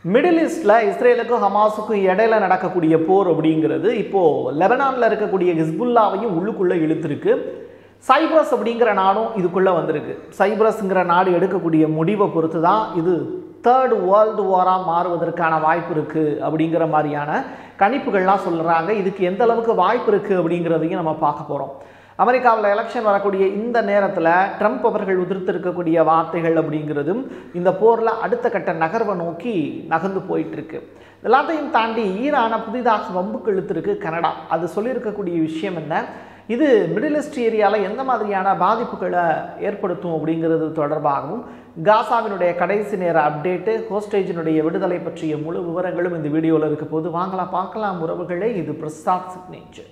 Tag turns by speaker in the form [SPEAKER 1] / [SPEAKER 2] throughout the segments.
[SPEAKER 1] Middle ஈஸ்டில் இஸ்ரேலுக்கும் ஹமாஸுக்கும் இடையில நடக்கக்கூடிய போர் அப்படிங்கிறது இப்போது லெபனானில் இருக்கக்கூடிய ஹிஸ்புல்லாவையும் உள்ளுக்குள்ளே இழுத்துருக்கு சைப்ரஸ் அப்படிங்கிற நாடும் இதுக்குள்ளே வந்திருக்கு சைப்ரஸ்ங்கிற நாடு எடுக்கக்கூடிய முடிவை பொறுத்து தான் இது தேர்ட் வேர்ல்டு வாராக மாறுவதற்கான வாய்ப்பு இருக்குது அப்படிங்கிற மாதிரியான கணிப்புகள்லாம் சொல்கிறாங்க இதுக்கு எந்த அளவுக்கு வாய்ப்பு இருக்குது அப்படிங்கிறதையும் நம்ம பார்க்க போகிறோம் அமெரிக்காவில் எலெக்ஷன் வரக்கூடிய இந்த நேரத்தில் ட்ரம்ப் அவர்கள் உதிர்த்திருக்கக்கூடிய வார்த்தைகள் அப்படிங்கிறதும் இந்த போரில் அடுத்த கட்ட நகர்வை நோக்கி நகர்ந்து போயிட்டு இருக்கு எல்லாத்தையும் தாண்டி ஈரானை புதிதாக வம்புக்கு இழுத்திருக்கு கனடா அது சொல்லியிருக்கக்கூடிய விஷயம் என்ன இது மிடில் ஈஸ்ட் ஏரியாவில் எந்த மாதிரியான பாதிப்புகளை ஏற்படுத்தும் அப்படிங்கிறது தொடர்பாகவும் காசாவினுடைய கடைசி நேர அப்டேட்டு ஹோஸ்டேஜினுடைய விடுதலை பற்றிய முழு விவரங்களும் இந்த வீடியோவில் இருக்க போது வாங்கலாம் பார்க்கலாம் உறவுகளே இது Prasad signature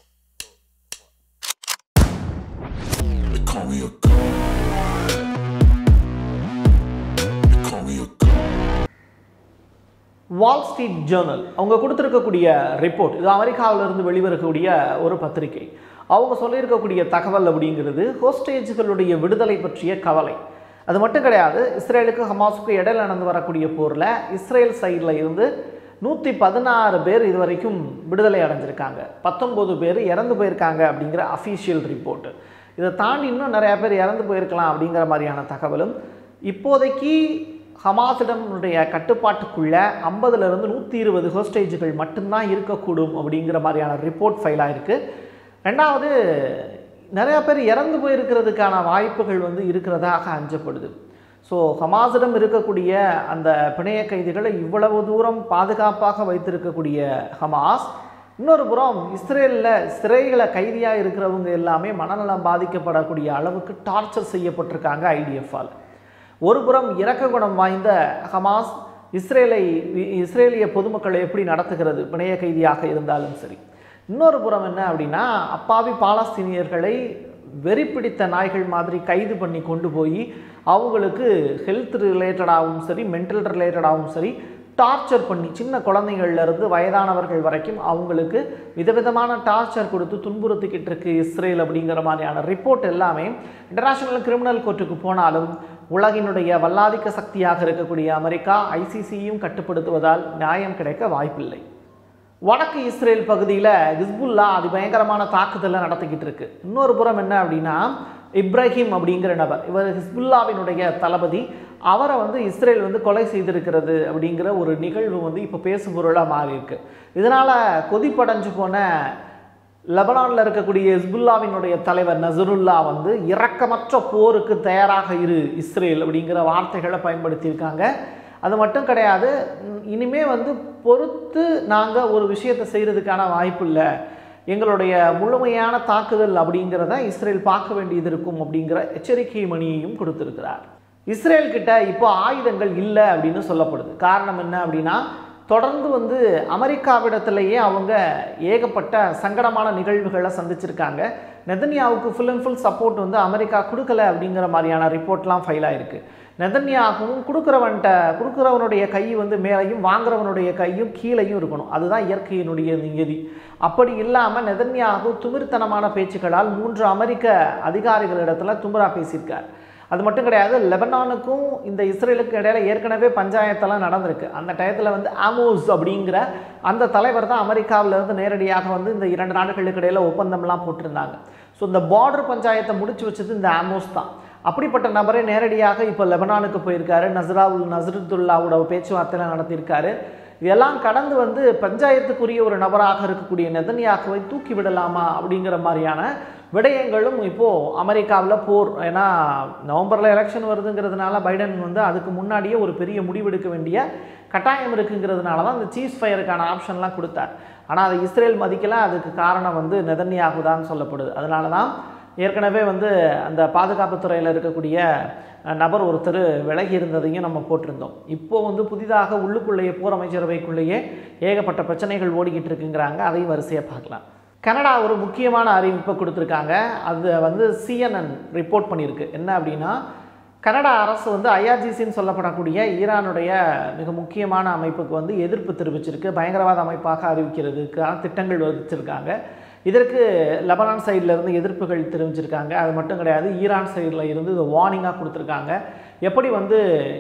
[SPEAKER 2] They call me a god. They call me a god.
[SPEAKER 1] Wall Street Journal அவங்க கொடுத்துருக்கக்கூடிய ரிப்போர்ட் இது அமெரிக்காவிலிருந்து வெளிவரக்கூடிய ஒரு பத்திரிகை அவங்க சொல்லியிருக்கக்கூடிய தகவல் அப்படிங்கிறது ஹோஸ்டேஜ்களுடைய விடுதலை பற்றிய கவலை அது மட்டும் கிடையாது இஸ்ரேலுக்கு ஹமாஸுக்கு இடையில நடந்து வரக்கூடிய போரில் இஸ்ரேல் சைடில் இருந்து நூற்றி பதினாறு பேர் இது வரைக்கும் விடுதலை அடைஞ்சிருக்காங்க பத்தொம்போது பேர் இறந்து போயிருக்காங்க அப்படிங்கிற அஃபீஷியல் ரிப்போர்ட் இதை தாண்டி இன்னும் நிறையா பேர் இறந்து போயிருக்கலாம் அப்படிங்கிற மாதிரியான தகவலும் இப்போதைக்கு ஹமாஸிடமுடைய கட்டுப்பாட்டுக்குள்ள ஐம்பதுலேருந்து நூற்றி இருபது ஹோஸ்டேஜுகள் மட்டும்தான் இருக்கக்கூடும் அப்படிங்கிற மாதிரியான ரிப்போர்ட் ஃபைல் ஆயிருக்கு ரெண்டாவது நிறையா பேர் இறந்து போயிருக்கிறதுக்கான வாய்ப்புகள் வந்து இருக்கிறதாக அஞ்சப்படுது ஸோ ஹமாஸிடம் இருக்கக்கூடிய அந்த பிணைய கைதிகளை இவ்வளவு தூரம் பாதுகாப்பாக வைத்திருக்கக்கூடிய ஹமாஸ் இன்னொரு புறம் இஸ்ரேலில் சிறைகளை கைதியாக இருக்கிறவங்க எல்லாமே மனநலம் பாதிக்கப்படக்கூடிய அளவுக்கு டார்ச்சர் செய்யப்பட்டிருக்காங்க ஐடிஎஃப்பால் ஒரு புறம் இரக்க குணம் வாய்ந்த ஹமாஸ் இஸ்ரேலை இஸ்ரேலிய பொதுமக்களை எப்படி நடத்துகிறது பிணைய கைதியாக இருந்தாலும் சரி இன்னொரு புறம் என்ன அப்படின்னா அப்பாவி பாலஸ்தீனியர்களை வெறி பிடித்த நாய்கள் மாதிரி கைது பண்ணி கொண்டு போய் அவங்களுக்கு ஹெல்த் ரிலேட்டடாகவும் சரி மென்டல் ரிலேட்டடாகவும் சரி டார்ச்சர் பண்ணி சின்ன குழந்தைகள்ல இருந்து வயதானவர்கள் வரைக்கும் அவங்களுக்கு விதவிதமான டார்ச்சர் கொடுத்து துன்புறுத்திக்கிட்டு இருக்கு இஸ்ரேல் அப்படிங்கிற மாதிரியான ரிப்போர்ட் எல்லாமே இன்டர்நேஷனல் கிரிமினல் கோர்ட்டுக்கு போனாலும் உலகினுடைய வல்லாதிக்க சக்தியாக இருக்கக்கூடிய அமெரிக்கா ஐசிசியும் கட்டுப்படுத்துவதால் நியாயம் கிடைக்க வாய்ப்பில்லை வடக்கு இஸ்ரேல் பகுதியில் ஹிஸ்புல்லா அதிபயங்கரமான தாக்குதலை நடத்திக்கிட்டு இருக்கு இன்னொரு புறம் என்ன அப்படின்னா இப்ராஹிம் அப்படிங்கிற நபர் இவர் ஹிஸ்புல்லாவினுடைய தளபதி அவரை வந்து இஸ்ரேல் வந்து கொலை செய்திருக்கிறது அப்படிங்கிற ஒரு நிகழ்வு வந்து இப்போ பேசுபொருளாக மாறி இருக்கு இதனால் கொதிப்படைஞ்சு போன லெபனானில் இருக்கக்கூடிய ஹிஸ்புல்லாவினுடைய தலைவர் நசருல்லா வந்து இரக்கமற்ற போருக்கு தயாராக இரு இஸ்ரேல் அப்படிங்கிற வார்த்தைகளை பயன்படுத்தியிருக்காங்க அது மட்டும் கிடையாது உம், இனிமே வந்து பொறுத்து நாங்கள் ஒரு விஷயத்தை செய்கிறதுக்கான வாய்ப்பு இல்லை எங்களுடைய முழுமையான தாக்குதல் அப்படிங்கிறத இஸ்ரேல் பார்க்க வேண்டியது இருக்கும் அப்படிங்கிற எச்சரிக்கை மணியையும் கொடுத்திருக்கிறார் இஸ்ரேல் கிட்ட இப்போ ஆயுதங்கள் இல்லை அப்படின்னு சொல்லப்படுது காரணம் என்ன அப்படின்னா தொடர்ந்து வந்து அமெரிக்காவிடத்திலேயே அவங்க ஏகப்பட்ட சங்கடமான நிகழ்வுகளை சந்திச்சிருக்காங்க நெதன்யாவுக்கு ஃபுல் அண்ட் ஃபுல் சப்போர்ட் வந்து அமெரிக்கா கொடுக்கல அப்படிங்கிற மாதிரியான ரிப்போர்ட்லாம் ஃபைல் ஆயிருக்கு நெதன்யாகவும் கொடுக்குறவன்ட்ட கொடுக்குறவனுடைய கை வந்து மேலையும் வாங்குறவனுடைய கையும் கீழையும் இருக்கணும் அதுதான் இயற்கையினுடைய நியதி அப்படி இல்லாமல் நெதன்யாகு துமிர்த்தனமான பேச்சுக்களால் மூன்று அமெரிக்க அதிகாரிகளிடத்துல தும்புரா பேசியிருக்கார் அது மட்டும் கிடையாது லெபனானுக்கும் இந்த இஸ்ரேலுக்கு இடையில ஏற்கனவே பஞ்சாயத்தெல்லாம் நடந்திருக்கு அந்த டயத்தில் வந்து ஆமோஸ் அப்படிங்கிற அந்த தலைவர் தான் அமெரிக்காவிலேருந்து நேரடியாக வந்து இந்த இரண்டு நாடுகளுக்கு இடையில ஒப்பந்தம்லாம் போட்டிருந்தாங்க ஸோ இந்த பார்டர் பஞ்சாயத்தை முடிச்சு வச்சது இந்த ஆமோஸ் தான் அப்படிப்பட்ட நபரே நேரடியாக இப்போ லெபனானுக்கு போயிருக்காரு நசராவுல் நசருத்துல்லாவோட பேச்சுவார்த்தைலாம் நடத்தியிருக்காரு இதெல்லாம் கடந்து வந்து பஞ்சாயத்துக்குரிய ஒரு நபராக இருக்கக்கூடிய நெதன்யாகுவை தூக்கி விடலாமா அப்படிங்கிற மாதிரியான விடயங்களும் இப்போது அமெரிக்காவில் போர் ஏன்னா நவம்பரில் எலெக்ஷன் வருதுங்கிறதுனால பைடன் வந்து அதுக்கு முன்னாடியே ஒரு பெரிய முடிவெடுக்க வேண்டிய கட்டாயம் இருக்குங்கிறதுனால தான் இந்த சீஸ் ஃபயருக்கான ஆப்ஷன்லாம் கொடுத்தார் ஆனால் அதை இஸ்ரேல் மதிக்கல அதுக்கு காரணம் வந்து நெதன்யாகு தான் சொல்லப்படுது அதனால தான் ஏற்கனவே வந்து அந்த பாதுகாப்பு துறையில் இருக்கக்கூடிய அஹ், நபர் ஒருத்தர் விலகி இருந்ததையும் நம்ம போட்டிருந்தோம் இப்போ வந்து புதிதாக உள்ளுக்குள்ளேயே போர் அமைச்சரவைக்குள்ளேயே ஏகப்பட்ட பிரச்சனைகள் ஓடிக்கிட்டு இருக்குங்கிறாங்க அதையும் வரிசையாக பார்க்கலாம் கனடா ஒரு முக்கியமான அறிவிப்பை கொடுத்துருக்காங்க அது வந்து சிஎன்என் ரிப்போர்ட் பண்ணியிருக்கு என்ன அப்படின்னா கனடா அரசு வந்து ஐஆர்ஜிசின்னு சொல்லப்படக்கூடிய ஈரானுடைய மிக முக்கியமான அமைப்புக்கு வந்து எதிர்ப்பு தெரிவிச்சிருக்கு பயங்கரவாத அமைப்பாக அறிவிக்கிறதுக்கான திட்டங்கள் வகுத்திருக்காங்க இதற்கு லெபனான் சைடில் இருந்து எதிர்ப்புகள் தெரிவிச்சிருக்காங்க அது மட்டும் கிடையாது ஈரான் சைடில் இருந்து இது வார்னிங்காக கொடுத்துருக்காங்க எப்படி வந்து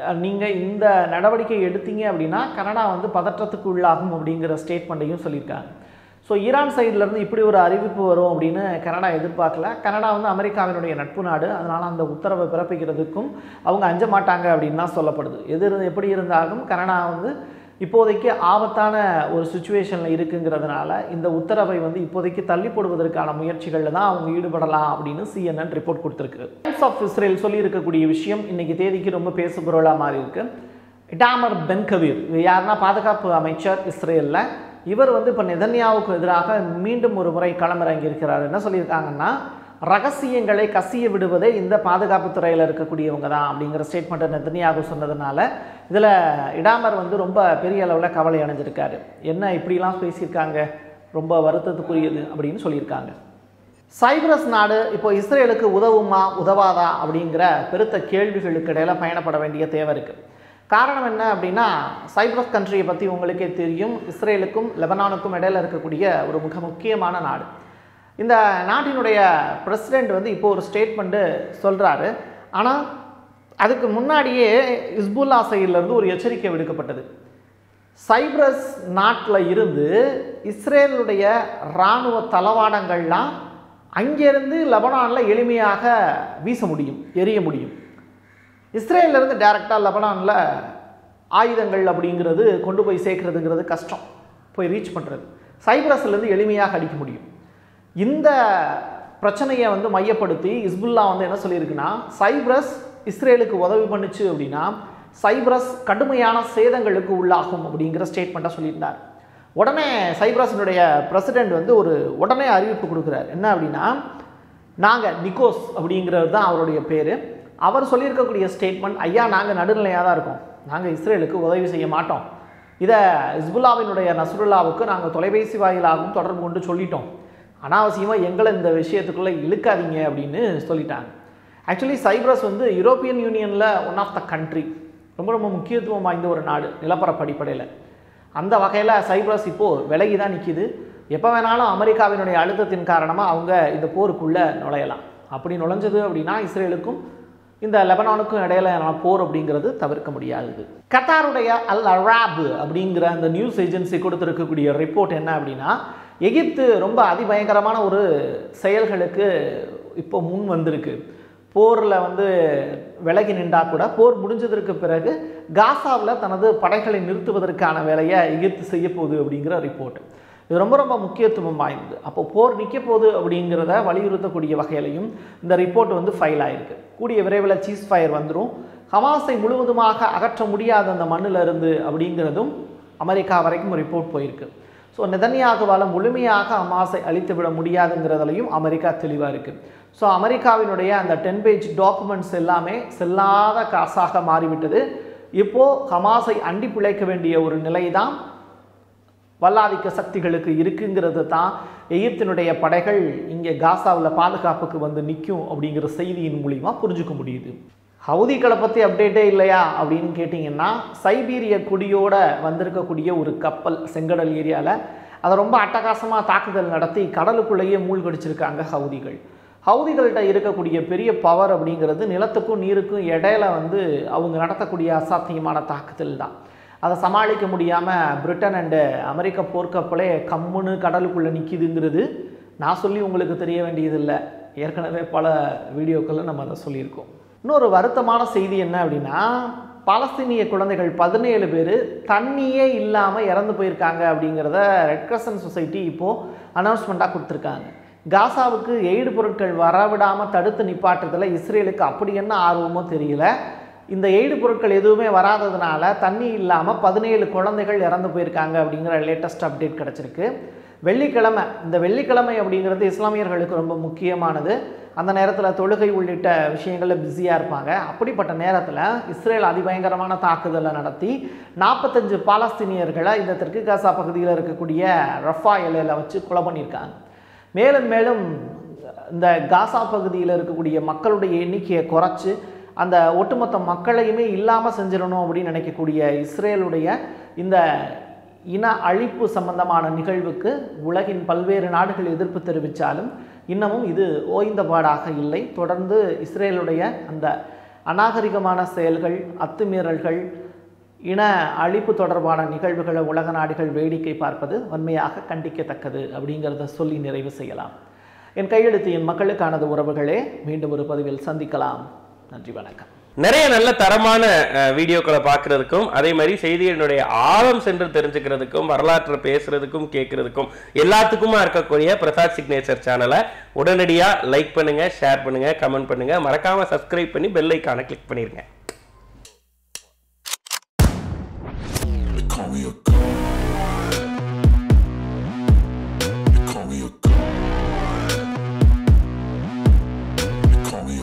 [SPEAKER 1] நீங்கள் இந்த நடவடிக்கை எடுத்தீங்க அப்படின்னா கனடா வந்து பதற்றத்துக்கு உள்ளாகும் அப்படிங்கிற ஸ்டேட்மெண்ட்டையும் சொல்லியிருக்காங்க ஸோ ஈரான் சைட்லேருந்து இப்படி ஒரு அறிவிப்பு வரும் அப்படின்னு கனடா எதிர்பார்க்கல கனடா வந்து அமெரிக்காவினுடைய நட்பு நாடு அதனால் அந்த உத்தரவை பிறப்பிக்கிறதுக்கும் அவங்க அஞ்ச மாட்டாங்க அப்படின்னு தான் சொல்லப்படுது எது இரு- எப்படி இருந்தாலும் கனடா வந்து இப்போதைக்கு ஆபத்தான ஒரு சுச்சுவேஷனில் இருக்குங்கிறதுனால இந்த உத்தரவை வந்து இப்போதைக்கு தள்ளி போடுவதற்கான முயற்சிகளில் தான் அவங்க ஈடுபடலாம் அப்படின்னு சிஎன்என் ரிப்போர்ட் கொடுத்துருக்கு டைம்ஸ் ஆஃப் இஸ்ரேல் சொல்லியிருக்கக்கூடிய விஷயம் இன்னைக்கு தேதிக்கு ரொம்ப பேசுபொருளாக மாறி இருக்கு இடாமர் பென்கவீர் இது யாருன்னா பாதுகாப்பு அமைச்சர் இஸ்ரேலில் இவர் வந்து இப்போ நெதன்யாவுக்கு எதிராக மீண்டும் ஒரு முறை களமிறங்கி இருக்கிறார் என்ன சொல்லியிருக்காங்கன்னா ரகசியங்களை கசிய விடுவதே இந்த பாதுகாப்பு துறையில் இருக்கக்கூடியவங்க தான் அப்படிங்கிற ஸ்டேட்மெண்ட்டை நெதன்யாகு சொன்னதுனால இதில் இடாமர் வந்து ரொம்ப பெரிய அளவில் கவலை அடைஞ்சிருக்காரு என்ன இப்படிலாம் பேசியிருக்காங்க ரொம்ப வருத்தத்துக்குரியது அப்படின்னு சொல்லியிருக்காங்க சைப்ரஸ் நாடு இப்போ இஸ்ரேலுக்கு உதவுமா உதவாதா அப்படிங்கிற பெருத்த கேள்விகளுக்கு இடையில பயணப்பட வேண்டிய தேவை இருக்குது காரணம் என்ன அப்படின்னா சைப்ரஸ் கண்ட்ரியை பற்றி உங்களுக்கே தெரியும் இஸ்ரேலுக்கும் லெபனானுக்கும் இடையில இருக்கக்கூடிய ஒரு மிக முக்கியமான நாடு இந்த நாட்டினுடைய பிரசிடெண்ட் வந்து இப்போ ஒரு ஸ்டேட்மெண்ட்டு சொல்கிறாரு ஆனால் அதுக்கு முன்னாடியே இஸ்புல்லா சைட்லேருந்து ஒரு எச்சரிக்கை விடுக்கப்பட்டது சைப்ரஸ் நாட்டில் இருந்து இஸ்ரேலுடைய இராணுவ தளவாடங்கள்லாம் அங்கேருந்து லெபனானில் எளிமையாக வீச முடியும் எரிய முடியும் இஸ்ரேல்லேருந்து டைரெக்டாக லெபனானில் ஆயுதங்கள் அப்படிங்கிறது கொண்டு போய் சேர்க்கறதுங்கிறது கஷ்டம் போய் ரீச் பண்ணுறது சைப்ரஸ்லேருந்து எளிமையாக அடிக்க முடியும் இந்த பிரச்சனையை வந்து மையப்படுத்தி இஸ்புல்லா வந்து என்ன சொல்லியிருக்குன்னா சைப்ரஸ் இஸ்ரேலுக்கு உதவி பண்ணுச்சு அப்படின்னா சைப்ரஸ் கடுமையான சேதங்களுக்கு உள்ளாகும் அப்படிங்கிற ஸ்டேட்மெண்ட்டை சொல்லியிருந்தார் உடனே சைப்ரஸினுடைய பிரசிடெண்ட் வந்து ஒரு உடனே அறிவிப்பு கொடுக்குறார் என்ன அப்படின்னா நாங்கள் நிக்கோஸ் அப்படிங்கிறது தான் அவருடைய பேர் அவர் சொல்லியிருக்கக்கூடிய ஸ்டேட்மெண்ட் ஐயா நாங்கள் நடுநிலையாக தான் இருக்கோம் நாங்கள் இஸ்ரேலுக்கு உதவி செய்ய மாட்டோம் இதை இஸ்புல்லாவினுடைய நசுருல்லாவுக்கு நாங்கள் தொலைபேசி வாயிலாகவும் தொடர்பு கொண்டு சொல்லிட்டோம் அனாவசியமாக எங்களை இந்த விஷயத்துக்குள்ளே இழுக்காதீங்க அப்படின்னு சொல்லிட்டாங்க ஆக்சுவலி சைப்ரஸ் வந்து யூரோப்பியன் யூனியனில் ஒன் ஆஃப் த கண்ட்ரி ரொம்ப ரொம்ப முக்கியத்துவம் வாய்ந்த ஒரு நாடு நிலப்பரப்பு அடிப்படையில் அந்த வகையில் சைப்ரஸ் இப்போது விலகி தான் நிற்கிது எப்போ வேணாலும் அமெரிக்காவினுடைய அழுத்தத்தின் காரணமாக அவங்க இந்த போருக்குள்ளே நுழையலாம் அப்படி நுழைஞ்சது அப்படின்னா இஸ்ரேலுக்கும் இந்த லெபனானுக்கும் இடையில போர் அப்படிங்கிறது தவிர்க்க முடியாதது கத்தாருடைய அல் அராப் அப்படிங்கிற அந்த நியூஸ் ஏஜென்சி கொடுத்துருக்கக்கூடிய ரிப்போர்ட் என்ன அப்படின்னா எகிப்து ரொம்ப அதிபயங்கரமான ஒரு செயல்களுக்கு இப்போ முன் வந்திருக்கு போரில் வந்து விலகி நின்றா கூட போர் முடிஞ்சதற்கு பிறகு காசாவில் தனது படைகளை நிறுத்துவதற்கான வேலையை எகிப்து செய்ய போகுது அப்படிங்கிற ரிப்போர்ட் இது ரொம்ப ரொம்ப முக்கியத்துவம் வாய்ந்தது அப்போ போர் நிற்க போகுது அப்படிங்கிறத வலியுறுத்தக்கூடிய வகையிலையும் இந்த ரிப்போர்ட் வந்து ஃபைல் ஆயிருக்கு கூடிய விரைவில் சீஸ் ஃபயர் வந்துடும் ஹமாஸை முழுவதுமாக அகற்ற முடியாத அந்த மண்ணில் இருந்து அப்படிங்கிறதும் அமெரிக்கா வரைக்கும் ரிப்போர்ட் போயிருக்கு ஸோ நெதன்யாகுவால் முழுமையாக ஹமாஸை அழித்து விட முடியாதுங்கிறதுலையும் அமெரிக்கா தெளிவாக இருக்குது ஸோ அமெரிக்காவினுடைய அந்த டென் பேஜ் டாக்குமெண்ட்ஸ் எல்லாமே செல்லாத காசாக மாறிவிட்டது இப்போது ஹமாஸை அண்டி பிழைக்க வேண்டிய ஒரு நிலை தான் வல்லாதிக்க சக்திகளுக்கு இருக்குங்கிறது தான் எகிப்தினுடைய படைகள் இங்கே காசாவில் பாதுகாப்புக்கு வந்து நிற்கும் அப்படிங்கிற செய்தியின் மூலிமா புரிஞ்சுக்க முடியுது ஹவுதிகளை பற்றி அப்டேட்டே இல்லையா அப்படின்னு கேட்டிங்கன்னா சைபீரிய குடியோட வந்திருக்கக்கூடிய ஒரு கப்பல் செங்கடல் ஏரியாவில் அதை ரொம்ப அட்டகாசமாக தாக்குதல் நடத்தி கடலுக்குள்ளேயே மூழ்கடிச்சிருக்காங்க ஹவுதிகள் ஹவுதிகள்கிட்ட இருக்கக்கூடிய பெரிய பவர் அப்படிங்கிறது நிலத்துக்கும் நீருக்கும் இடையில வந்து அவங்க நடத்தக்கூடிய அசாத்தியமான தாக்குதல் தான் அதை சமாளிக்க முடியாமல் பிரிட்டன் அண்டு அமெரிக்க போர்க்கப்பலே கம்முன்னு கடலுக்குள்ளே நிற்கிதுங்கிறது நான் சொல்லி உங்களுக்கு தெரிய வேண்டியதில்லை ஏற்கனவே பல வீடியோக்களில் நம்ம அதை சொல்லியிருக்கோம் இன்னொரு வருத்தமான செய்தி என்ன அப்படின்னா பாலஸ்தீனிய குழந்தைகள் பதினேழு பேர் தண்ணியே இல்லாமல் இறந்து போயிருக்காங்க அப்படிங்கிறத ரெட் கிரசன்ட் சொசைட்டி இப்போது அனௌன்ஸ்மெண்ட்டாக கொடுத்துருக்காங்க காசாவுக்கு எய்டு பொருட்கள் வரவிடாமல் தடுத்து நிப்பாட்டுறதுல இஸ்ரேலுக்கு அப்படி என்ன ஆர்வமோ தெரியல இந்த எய்டு பொருட்கள் எதுவுமே வராததுனால தண்ணி இல்லாமல் பதினேழு குழந்தைகள் இறந்து போயிருக்காங்க அப்படிங்கிற லேட்டஸ்ட் அப்டேட் கிடச்சிருக்கு வெள்ளிக்கிழமை இந்த வெள்ளிக்கிழமை அப்படிங்கிறது இஸ்லாமியர்களுக்கு ரொம்ப முக்கியமானது அந்த நேரத்தில் தொழுகை உள்ளிட்ட விஷயங்களில் பிஸியாக இருப்பாங்க அப்படிப்பட்ட நேரத்தில் இஸ்ரேல் அதிபயங்கரமான தாக்குதலை நடத்தி நாற்பத்தஞ்சு பாலஸ்தீனியர்களை இந்த தெற்கு காசா பகுதியில் இருக்கக்கூடிய ரஃபா எல்லையில் வச்சு கொலை பண்ணியிருக்காங்க மேலும் மேலும் இந்த காசா பகுதியில் இருக்கக்கூடிய மக்களுடைய எண்ணிக்கையை குறைச்சி அந்த ஒட்டுமொத்த மக்களையுமே இல்லாமல் செஞ்சிடணும் அப்படின்னு நினைக்கக்கூடிய இஸ்ரேலுடைய இந்த இன அழிப்பு சம்பந்தமான நிகழ்வுக்கு உலகின் பல்வேறு நாடுகள் எதிர்ப்பு தெரிவித்தாலும் இன்னமும் இது ஓய்ந்தபாடாக இல்லை தொடர்ந்து இஸ்ரேலுடைய அந்த அநாகரிகமான செயல்கள் அத்துமீறல்கள் இன அழிப்பு தொடர்பான நிகழ்வுகளை உலக நாடுகள் வேடிக்கை பார்ப்பது வன்மையாக கண்டிக்கத்தக்கது அப்படிங்கிறத சொல்லி நிறைவு செய்யலாம் என் கையெழுத்து என் மக்களுக்கானது உறவுகளே மீண்டும் ஒரு பதிவில் சந்திக்கலாம் நன்றி வணக்கம்
[SPEAKER 3] நிறைய நல்ல தரமான அஹ், வீடியோக்களை பார்க்கறதுக்கும் அதே மாதிரி செய்திகளினுடைய ஆழம் சென்று தெரிஞ்சுக்கிறதுக்கும் வரலாற்றை பேசுறதுக்கும் கேட்கறதுக்கும் எல்லாத்துக்குமா இருக்கக்கூடிய பிரசாத் சிக்னேச்சர் சேனலை உடனடியாக லைக் பண்ணுங்க ஷேர் பண்ணுங்க கமெண்ட் பண்ணுங்க மறக்காம சப்ஸ்கிரைப் பண்ணி பெல் ஐக்கானை கிளிக் பண்ணிருங்க
[SPEAKER 2] They call me a god.